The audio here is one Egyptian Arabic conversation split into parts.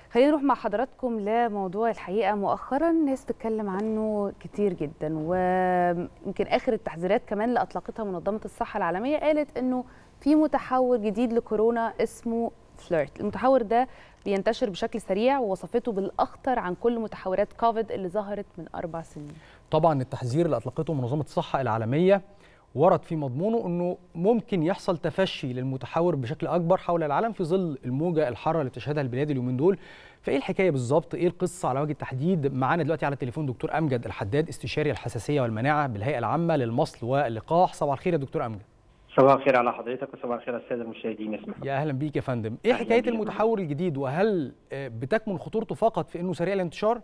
خلينا نروح مع حضراتكم لموضوع الحقيقه مؤخرا الناس بتتكلم عنه كتير جدا ويمكن اخر التحذيرات كمان اللي اطلقتها منظمه الصحه العالميه قالت انه في متحور جديد لكورونا اسمه فليرت المتحور ده بينتشر بشكل سريع ووصفته بالاخطر عن كل متحورات كوفيد اللي ظهرت من اربع سنين طبعا التحذير اللي اطلقته منظمه الصحه العالميه ورد في مضمونه انه ممكن يحصل تفشي للمتحور بشكل اكبر حول العالم في ظل الموجه الحاره اللي بتشهدها البلاد اليومين دول فايه الحكايه بالظبط ايه القصه على وجه التحديد معانا دلوقتي على التليفون دكتور امجد الحداد استشاري الحساسيه والمناعه بالهيئه العامه للمصل واللقاح صباح الخير يا دكتور امجد صباح الخير على حضرتك وصباح الخير على الساده المشاهدين اسمح يا اهلا بيك يا فندم ايه حكايه المتحور الجديد وهل بتكمن خطورته فقط في انه سريع الانتشار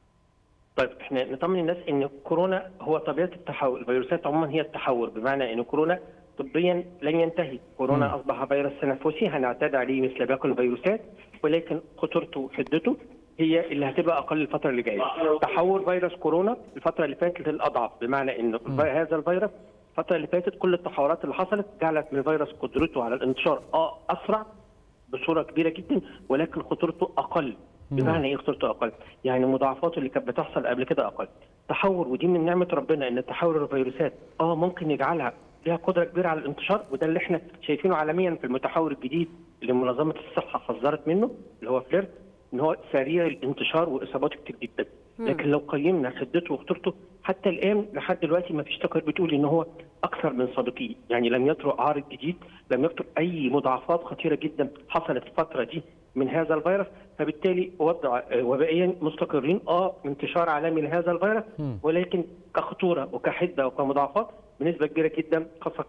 طيب احنا نطمن الناس ان كورونا هو طبيعه التحول الفيروسات عموما هي التحور بمعنى ان كورونا طبيا لن ينتهي كورونا م. اصبح فيروس تنفسي هنعتاد عليه مثل باقي الفيروسات ولكن خطورته وحدته هي اللي هتبقى اقل الفتره اللي جايه تحور فيروس كورونا الفتره اللي فاتت الاضعف بمعنى ان م. هذا الفيروس الفتره اللي فاتت كل التحورات اللي حصلت جعلت من الفيروس قدرته على الانتشار اه اسرع بصوره كبيره جدا ولكن خطورته اقل بمعنى ايه خطورته اقل؟ يعني مضاعفاته اللي كانت بتحصل قبل كده اقل. تحور ودي من نعمه ربنا ان تحور الفيروسات اه ممكن يجعلها لها قدره كبيره على الانتشار وده اللي احنا شايفينه عالميا في المتحور الجديد اللي منظمه الصحه حذرت منه اللي هو فليرت ان هو سريع الانتشار واصاباته كتير جدا. لكن لو قيمنا حدته وخطورته حتى الان لحد دلوقتي ما فيش تقارير بتقول ان هو اكثر من سابقيه، يعني لم يطرق عارض جديد، لم يطرق اي مضاعفات خطيره جدا حصلت الفتره دي من هذا الفيروس، فبالتالي وضع وبائيا مستقرين اه انتشار عالمي لهذا الفيروس ولكن كخطوره وكحده وكمضاعفات بنسبه كبيره جدا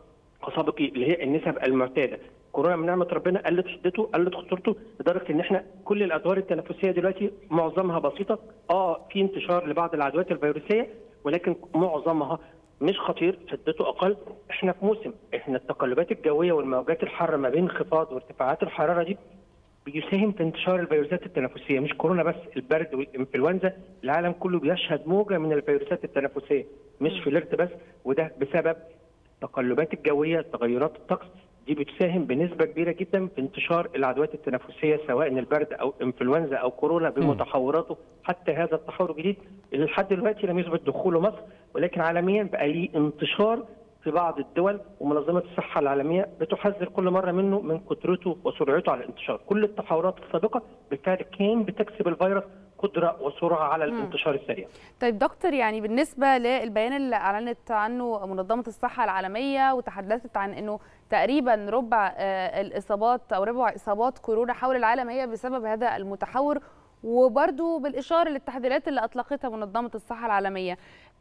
كسابقي اللي هي النسب المعتاده. كورونا من نعمه ربنا قلت حدته قلت خطورته لدرجه ان احنا كل الادوار التنفسيه دلوقتي معظمها بسيطه اه في انتشار لبعض العدوات الفيروسيه ولكن معظمها مش خطير حدته اقل احنا في موسم احنا التقلبات الجويه والموجات الحاره ما بين انخفاض وارتفاعات الحراره دي بيساهم في انتشار الفيروسات التنفسيه مش كورونا بس البرد والانفلونزا العالم كله بيشهد موجه من الفيروسات التنفسيه مش فليرت بس وده بسبب التقلبات الجويه تغيرات الطقس دي بتساهم بنسبه كبيره جدا في انتشار العدوات التنفسيه سواء البرد او انفلونزا او كورونا بمتحوراته حتى هذا التحور الجديد اللي لحد دلوقتي لم يثبت دخوله مصر ولكن عالميا بقى ليه انتشار في بعض الدول ومنظمه الصحه العالميه بتحذر كل مره منه من قدرته وسرعته على الانتشار، كل التحورات السابقه بالفعل كان بتكسب الفيروس قدره وسرعه على الانتشار السريع. طيب دكتور يعني بالنسبه للبيان اللي اعلنت عنه منظمه الصحه العالميه وتحدثت عن انه تقريبا ربع الاصابات او ربع اصابات كورونا حول العالم هي بسبب هذا المتحور وبرضو بالإشارة للتحذيرات اللي أطلقتها منظمة الصحة العالمية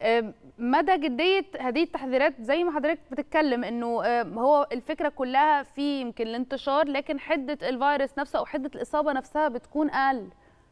مدى جدية هذه التحذيرات زي ما حضرتك بتتكلم أنه هو الفكرة كلها في يمكن الانتشار لكن حدة الفيروس نفسه أو حدة الإصابة نفسها بتكون أقل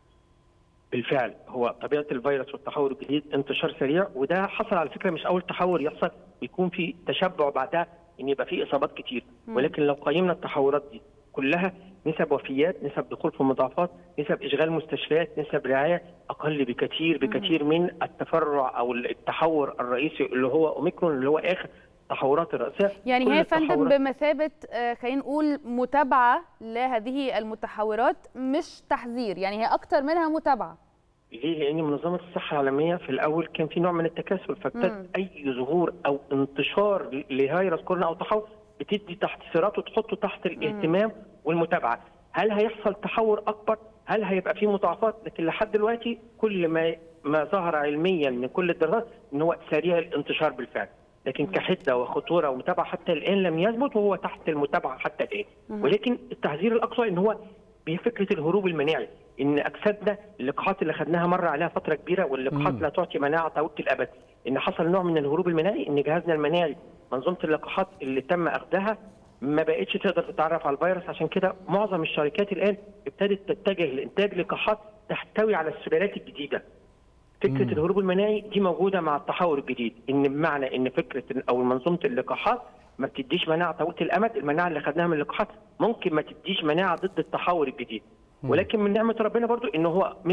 بالفعل هو طبيعه الفيروس والتحور الجديد انتشار سريع وده حصل على فكره مش اول تحور يحصل بيكون في تشبع بعدها ان يبقى في اصابات كتير ولكن لو قيمنا التحورات دي كلها نسب وفيات نسب دخول في مضاعفات نسب اشغال مستشفيات نسب رعايه اقل بكثير بكثير من التفرع او التحور الرئيسي اللي هو اوميكرون اللي هو اخر التحورات الرئيسيه يعني هي فندم بمثابه خلينا نقول متابعه لهذه المتحورات مش تحذير يعني هي اكتر منها متابعه ليه؟ لان منظمه الصحه العالميه في الاول كان في نوع من التكاسل فابتدت اي ظهور او انتشار لفيروس كورونا او تحور بتدي تحذيرات وتحطه تحت الاهتمام والمتابعه، هل هيحصل تحور اكبر؟ هل هيبقى في مضاعفات؟ لكن لحد دلوقتي كل ما ما ظهر علميا من كل الدراسات ان هو سريع الانتشار بالفعل، لكن كحده وخطوره ومتابعه حتى الان لم يثبت وهو تحت المتابعه حتى الان، ولكن التحذير الاقصى ان هو بفكره الهروب المناعي ان اجسادنا اللقاحات اللي خدناها مر عليها فتره كبيره واللقاحات لا تعطي مناعه طويله الابد ان حصل نوع من الهروب المناعي ان جهازنا المناعي منظومه اللقاحات اللي تم اخذها ما بقتش تقدر تتعرف على الفيروس عشان كده معظم الشركات الان ابتدت تتجه لانتاج لقاحات تحتوي على السلالات الجديده فكره مم. الهروب المناعي دي موجوده مع التحور الجديد ان بمعنى ان فكره او منظومه اللقاحات ما بتديش مناعه طويله الامد المناعه اللي خدناها من اللقاحات ممكن ما تديش مناعه ضد التحور الجديد ولكن من نعمه ربنا برضو ان هو مش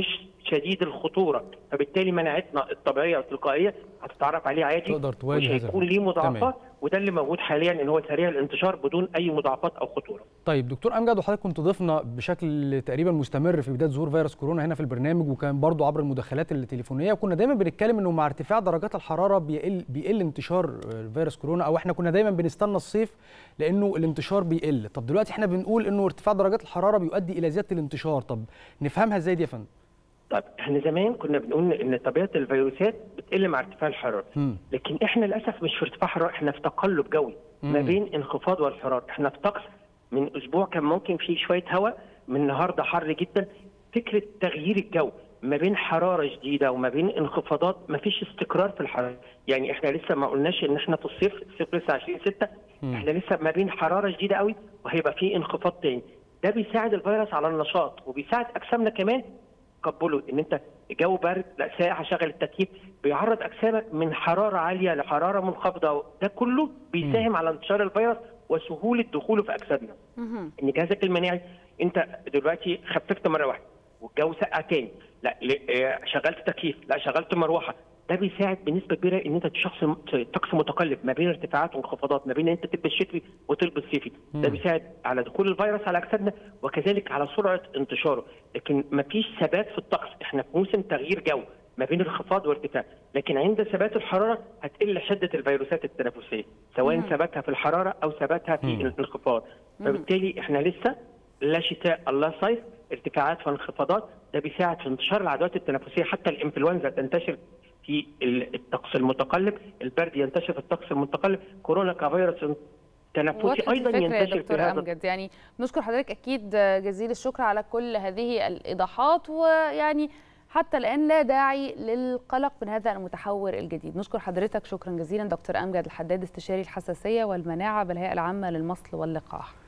شديد الخطوره فبالتالي مناعتنا الطبيعيه والتلقائيه هتتعرف عليه عادي تقدر تواجه مش هذا هيكون ليه مضاعفات تمام. وده اللي موجود حاليا ان هو سريع الانتشار بدون اي مضاعفات او خطوره طيب دكتور امجد وحضرتك كنت ضيفنا بشكل تقريبا مستمر في بدايه ظهور فيروس كورونا هنا في البرنامج وكان برضو عبر المداخلات التليفونيه وكنا دايما بنتكلم انه مع ارتفاع درجات الحراره بيقل بيقل انتشار فيروس كورونا او احنا كنا دايما بنستنى الصيف لانه الانتشار بيقل طب دلوقتي احنا بنقول انه ارتفاع درجات الحراره بيؤدي الى زياده الانتشار طب نفهمها ازاي دي يا فندم طيب احنا زمان كنا بنقول ان طبيعه الفيروسات بتقل مع ارتفاع الحراره مم. لكن احنا للاسف مش في ارتفاع حراره احنا في تقلب جوي ما مم. بين انخفاض والحراره احنا في طقس من اسبوع كان ممكن فيه شويه هواء من النهارده حر جدا فكره تغيير الجو ما بين حراره شديده وما بين انخفاضات ما فيش استقرار في الحراره يعني احنا لسه ما قلناش ان احنا في الصيف الصيف لسه 20 6 مم. احنا لسه ما بين حراره شديده قوي وهيبقى فيه انخفاض تاني ده بيساعد الفيروس على النشاط وبيساعد اجسامنا كمان تقبله ان انت الجو بارد لا ساقع شغل التكييف بيعرض اجسامك من حراره عاليه لحراره منخفضه ده كله بيساهم على انتشار الفيروس وسهوله دخوله في اجسادنا مهم. ان جهازك المناعي انت دلوقتي خففت مره واحده والجو سقع تاني لا ل- آه، شغلت تكييف لا شغلت مروحه ده بيساعد بنسبه كبيره ان انت شخص م- طقس متقلب ما بين ارتفاعات وانخفاضات ما بين ان انت تلبس شتوي وتلبس صيفي ده بيساعد على دخول الفيروس على اجسادنا وكذلك على سرعه انتشاره لكن ما فيش ثبات في الطقس احنا في موسم تغيير جو ما بين انخفاض وارتفاع لكن عند ثبات الحراره هتقل شده الفيروسات التنفسيه سواء ثباتها في الحراره او ثباتها في مم. الانخفاض فبالتالي احنا لسه لا شتاء الله صيف ارتفاعات وانخفاضات ده بيساعد في انتشار العدوات التنفسيه حتى الانفلونزا تنتشر في ال- الطقس المتقلب البرد ينتشر في الطقس المتقلب كورونا كفيروس تنفسي وضحت ايضا الفكرة يا ينتشر في دكتور هذا امجد يعني نشكر حضرتك اكيد جزيل الشكر على كل هذه الايضاحات ويعني حتى الان لا داعي للقلق من هذا المتحور الجديد نشكر حضرتك شكرا جزيلا دكتور امجد الحداد استشاري الحساسيه والمناعه بالهيئه العامه للمصل واللقاح